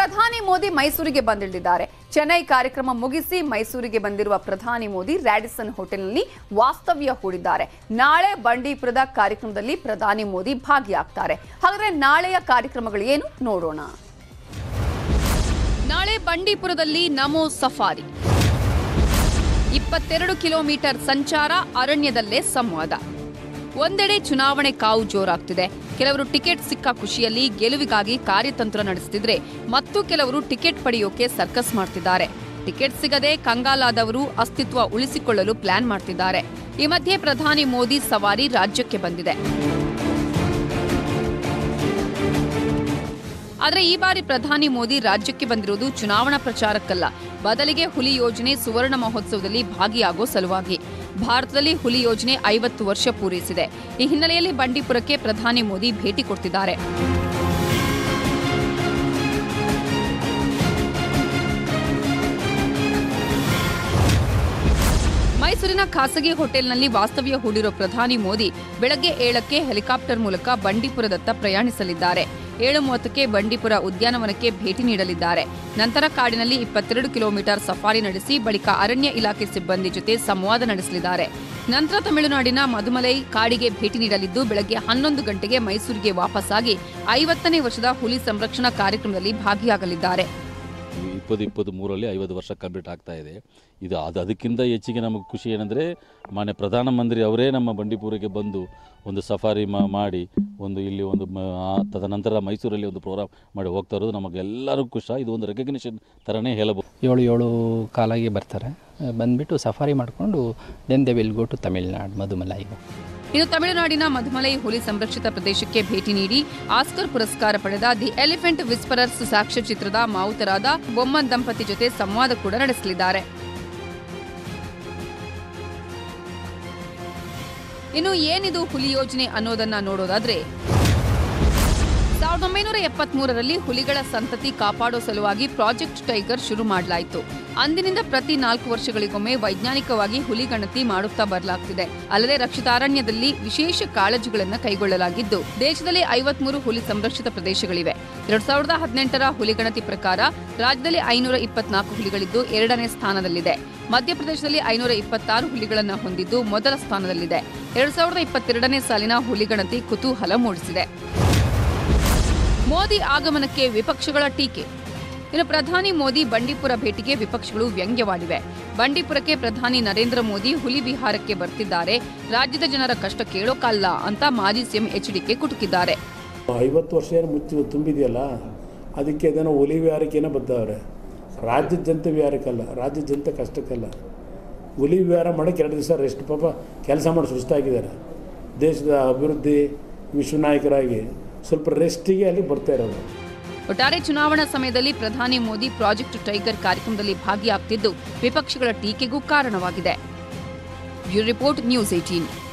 ಪ್ರಧಾನಿ ಮೋದಿ ಮೈಸೂರಿಗೆ ಬಂದಿಳಿದಿದ್ದಾರೆ ಚೆನ್ನೈ ಕಾರ್ಯಕ್ರಮ ಮುಗಿಸಿ ಮೈಸೂರಿಗೆ ಬಂದಿರುವ ಪ್ರಧಾನಿ ಮೋದಿ ರ್ಯಾಡಿಸನ್ ಹೋಟೆಲ್ನಲ್ಲಿ ವಾಸ್ತವ್ಯ ಹೂಡಿದ್ದಾರೆ ನಾಳೆ ಬಂಡೀಪುರದ ಕಾರ್ಯಕ್ರಮದಲ್ಲಿ ಪ್ರಧಾನಿ ಮೋದಿ ಭಾಗಿಯಾಗ್ತಾರೆ ಹಾಗಾದ್ರೆ ನಾಳೆಯ ಕಾರ್ಯಕ್ರಮಗಳು ಏನು ನೋಡೋಣ ನಾಳೆ ಬಂಡೀಪುರದಲ್ಲಿ ನಮೋ ಸಫಾರಿ ಇಪ್ಪತ್ತೆರಡು ಕಿಲೋಮೀಟರ್ ಸಂಚಾರ ಅರಣ್ಯದಲ್ಲೇ ಸಂವಾದ ಒಂದೆಡೆ ಚುನಾವಣೆ ಕಾವು ಜೋರಾಗ್ತಿದೆ ಕೆಲವರು ಟಿಕೆಟ್ ಸಿಕ್ಕ ಖುಷಿಯಲ್ಲಿ ಗೆಲುವಿಗಾಗಿ ಕಾರ್ಯತಂತ್ರ ನಡೆಸುತ್ತಿದ್ರೆ ಮತ್ತು ಕೆಲವರು ಟಿಕೆಟ್ ಪಡೆಯೋಕೆ ಸರ್ಕಸ್ ಮಾಡ್ತಿದ್ದಾರೆ ಟಿಕೆಟ್ ಸಿಗದೆ ಕಂಗಾಲಾದವರು ಅಸ್ತಿತ್ವ ಉಳಿಸಿಕೊಳ್ಳಲು ಪ್ಲಾನ್ ಮಾಡ್ತಿದ್ದಾರೆ ಈ ಮಧ್ಯೆ ಪ್ರಧಾನಿ ಮೋದಿ ಸವಾರಿ ರಾಜ್ಯಕ್ಕೆ ಬಂದಿದೆ ಆದರೆ ಈ ಬಾರಿ ಪ್ರಧಾನಿ ಮೋದಿ ರಾಜ್ಯಕ್ಕೆ ಬಂದಿರುವುದು ಚುನಾವಣಾ ಪ್ರಚಾರಕ್ಕಲ್ಲ ಬದಲಿಗೆ ಹುಲಿ ಯೋಜನೆ ಸುವರ್ಣ ಮಹೋತ್ಸವದಲ್ಲಿ ಭಾಗಿಯಾಗೋ ಸಲುವಾಗಿ ಭಾರತದಲ್ಲಿ ಹುಲಿ ಯೋಜನೆ ಐವತ್ತು ವರ್ಷ ಪೂರೈಸಿದೆ ಈ ಹಿನ್ನೆಲೆಯಲ್ಲಿ ಬಂಡೀಪುರಕ್ಕೆ ಪ್ರಧಾನಿ ಮೋದಿ ಭೇಟಿ ಕೊಡ್ತಿದ್ದಾರೆ ಮೈಸೂರಿನ ಖಾಸಗಿ ಹೋಟೆಲ್ನಲ್ಲಿ ವಾಸ್ತವ್ಯ ಹೂಡಿರೋ ಪ್ರಧಾನಿ ಮೋದಿ ಬೆಳಗ್ಗೆ ಏಳಕ್ಕೆ ಹೆಲಿಕಾಪ್ಟರ್ ಮೂಲಕ ಬಂಡೀಪುರದತ್ತ ಪ್ರಯಾಣಿಸಲಿದ್ದಾರೆ ಏಳು ಮೂವತ್ತಕ್ಕೆ ಬಂಡೀಪುರ ಉದ್ಯಾನವನಕ್ಕೆ ಭೇಟಿ ನೀಡಲಿದ್ದಾರೆ ನಂತರ ಕಾಡಿನಲ್ಲಿ ಇಪ್ಪತ್ತೆರಡು ಕಿಲೋಮೀಟರ್ ಸಫಾರಿ ನಡೆಸಿ ಬಳಿಕ ಅರಣ್ಯ ಇಲಾಖೆ ಸಿಬ್ಬಂದಿ ಜೊತೆ ಸಂವಾದ ನಡೆಸಲಿದ್ದಾರೆ ನಂತರ ತಮಿಳುನಾಡಿನ ಮಧುಮಲೈ ಕಾಡಿಗೆ ಭೇಟಿ ನೀಡಲಿದ್ದು ಬೆಳಗ್ಗೆ ಹನ್ನೊಂದು ಗಂಟೆಗೆ ಮೈಸೂರಿಗೆ ವಾಪಸ್ಸಾಗಿ ಐವತ್ತನೇ ವರ್ಷದ ಹುಲಿ ಸಂರಕ್ಷಣಾ ಕಾರ್ಯಕ್ರಮದಲ್ಲಿ ಭಾಗಿಯಾಗಲಿದ್ದಾರೆ ಇಪ್ಪತ್ತು ಇಪ್ಪತ್ತು ಮೂರಲ್ಲಿ ಐವತ್ತು ವರ್ಷ ಕಂಪ್ಲೀಟ್ ಆಗ್ತಾ ಇದೆ ಇದು ಅದು ಅದಕ್ಕಿಂತ ಹೆಚ್ಚಿಗೆ ನಮಗೆ ಖುಷಿ ಏನಂದರೆ ಮಾನ್ಯ ಪ್ರಧಾನಮಂತ್ರಿ ಅವರೇ ನಮ್ಮ ಬಂಡೀಪುರಕ್ಕೆ ಬಂದು ಒಂದು ಸಫಾರಿ ಮಾ ಮಾಡಿ ಒಂದು ಇಲ್ಲಿ ಒಂದು ಮ- ಆ ತದನಂತರ ಮೈಸೂರಲ್ಲಿ ಒಂದು ಪ್ರೋಗ್ರಾಮ್ ಮಾಡಿ ಹೋಗ್ತಾ ಇರೋದು ನಮಗೆಲ್ಲರಿಗೂ ಖುಷಿ ಇದು ಒಂದು ರೆಕಗ್ನಿಷನ್ ಥರನೇ ಹೇಳಬಹುದು ಏಳು ಏಳು ಕಾಲಾಗಿ ಬರ್ತಾರೆ ಬಂದುಬಿಟ್ಟು ಸಫಾರಿ ಮಾಡಿಕೊಂಡು then they will go to Tamil Nadu ಮಧುಮಲೈಗೆ ಇನ್ನು ತಮಿಳುನಾಡಿನ ಮಧುಮಲೈ ಹುಲಿ ಸಂರಕ್ಷಿತ ಪ್ರದೇಶಕ್ಕೆ ಭೇಟಿ ನೀಡಿ ಆಸ್ಕರ್ ಪುರಸ್ಕಾರ ಪಡೆದ ದಿ ಎಲಿಫೆಂಟ್ ವಿಸ್ಪರರ್ಸ್ ಸಾಕ್ಷ್ಯಚಿತ್ರದ ಮಾವುತರಾದ ಬೊಮ್ಮನ್ ದಂಪತಿ ಜೊತೆ ಸಂವಾದ ಕೂಡ ನಡೆಸಲಿದ್ದಾರೆ ಇನ್ನು ಏನಿದು ಹುಲಿ ಯೋಜನೆ ಅನ್ನೋದನ್ನ ನೋಡೋದಾದ್ರೆ ಸಾವಿರದ ಒಂಬೈನೂರ ಎಪ್ಪತ್ಮೂರರಲ್ಲಿ ಹುಲಿಗಳ ಸಂತತಿ ಕಾಪಾಡೋ ಸಲುವಾಗಿ ಪ್ರಾಜೆಕ್ಟ್ ಟೈಗರ್ ಶುರು ಮಾಡಲಾಯಿತು ಅಂದಿನಿಂದ ಪ್ರತಿ ನಾಲ್ಕು ವರ್ಷಗಳಿಗೊಮ್ಮೆ ವೈಜ್ಞಾನಿಕವಾಗಿ ಹುಲಿ ಗಣತಿ ಮಾಡುತ್ತಾ ಬರಲಾಗ್ತಿದೆ ಅಲ್ಲದೆ ರಕ್ಷಿತಾರಣ್ಯದಲ್ಲಿ ವಿಶೇಷ ಕಾಳಜಿಗಳನ್ನು ಕೈಗೊಳ್ಳಲಾಗಿದ್ದು ದೇಶದಲ್ಲಿ ಐವತ್ಮೂರು ಹುಲಿ ಸಂರಕ್ಷಿತ ಪ್ರದೇಶಗಳಿವೆ ಎರಡ್ ಸಾವಿರದ ಹದಿನೆಂಟರ ಹುಲಿ ಗಣತಿ ಪ್ರಕಾರ ರಾಜ್ಯದಲ್ಲಿ ಐನೂರ ಇಪ್ಪತ್ನಾಲ್ಕು ಹುಲಿಗಳಿದ್ದು ಎರಡನೇ ಸ್ಥಾನದಲ್ಲಿದೆ ಮಧ್ಯಪ್ರದೇಶದಲ್ಲಿ ಐನೂರ ಇಪ್ಪತ್ತಾರು ಹುಲಿಗಳನ್ನು ಹೊಂದಿದ್ದು ಮೊದಲ ಸ್ಥಾನದಲ್ಲಿದೆ ಎರಡ್ ಸಾವಿರದ ಇಪ್ಪತ್ತೆರಡನೇ ಸಾಲಿನ ಹುಲಿ ಗಣತಿ ಕುತೂಹಲ ಮೂಡಿಸಿದೆ ಮೋದಿ ಆಗಮನಕ್ಕೆ ವಿಪಕ್ಷಗಳ ಟೀಕೆ ಇನ್ನು ಪ್ರಧಾನಿ ಮೋದಿ ಬಂಡೀಪುರ ಭೇಟಿಗೆ ವಿಪಕ್ಷಗಳು ವ್ಯಂಗ್ಯವಾಡಿವೆ ಬಂಡೀಪುರಕ್ಕೆ ಪ್ರಧಾನಿ ನರೇಂದ್ರ ಮೋದಿ ಹುಲಿ ವಿಹಾರಕ್ಕೆ ಬರ್ತಿದ್ದಾರೆ ರಾಜ್ಯದ ಜನರ ಕಷ್ಟ ಕೇಳೋಕಲ್ಲ ಅಂತ ಮಾಜಿ ಸಿಎಂ ಎಚ್ಡಿಕೆ ಕುಟುಕಿದ್ದಾರೆ ಐವತ್ತು ವರ್ಷ ಏನು ಮುಚ್ಚಿ ತುಂಬಿದೆಯಲ್ಲ ಅದಕ್ಕೆ ಅದೇನೋ ಒಲಿ ವಿಹಾರಕ್ಕೇನೋ ಬರ್ತಾವ್ರೆ ರಾಜ್ಯದ ಜನತೆ ವಿಹಾರಕ್ಕಲ್ಲ ರಾಜ್ಯದ ಜನತೆ ಕಷ್ಟಕ್ಕಲ್ಲ ಹುಲಿ ವಿಹಾರ ಮಾಡೋಕ್ಕೆ ಎರಡು ದಿವಸ ರೆಸ್ಟ್ ಪಾಪ ಕೆಲಸ ಮಾಡಿ ಸುಸ್ತಾಗಿದ್ದಾರೆ ದೇಶದ ಅಭಿವೃದ್ಧಿ ವಿಶ್ವ ನಾಯಕರಾಗಿ ಸ್ವಲ್ಪ ರೆಸ್ಟಿಗೆ ಅಲ್ಲಿ ಬರ್ತಾ ಇರೋದು ಒಟ್ಟಾರೆ ಚುನಾವಣಾ ಸಮಯದಲ್ಲಿ ಪ್ರಧಾನಿ ಮೋದಿ ಪ್ರಾಜೆಕ್ಟ್ ಟೈಗರ್ ಕಾರ್ಯಕ್ರಮದಲ್ಲಿ ಭಾಗಿಯಾಗ್ತಿದ್ದು ವಿಪಕ್ಷಗಳ ಟೀಕೆಗೂ ಕಾರಣವಾಗಿದೆ ಬ್ಯೂರೋ ರಿಪೋರ್ಟ್ ನ್ಯೂಸ್ ಏಟೀನ್